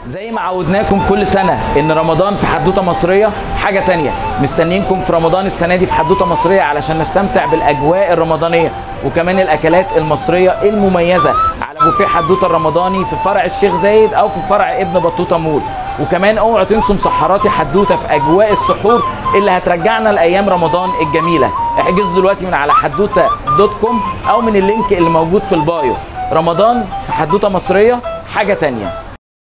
زي ما عودناكم كل سنة إن رمضان في حدوتة مصرية حاجة تانية مستنيينكم في رمضان السنة دي في حدوتة مصرية علشان نستمتع بالأجواء الرمضانية وكمان الأكلات المصرية المميزة على بوفيه حدوتة الرمضاني في فرع الشيخ زايد أو في فرع ابن بطوطة مول وكمان اوعوا تنسوا مسحراتي حدوته في اجواء السحور اللي هترجعنا لايام رمضان الجميله احجزوا دلوقتي من على حدوته دوت كوم او من اللينك اللي موجود في البايو رمضان في حدوته مصريه حاجه تانية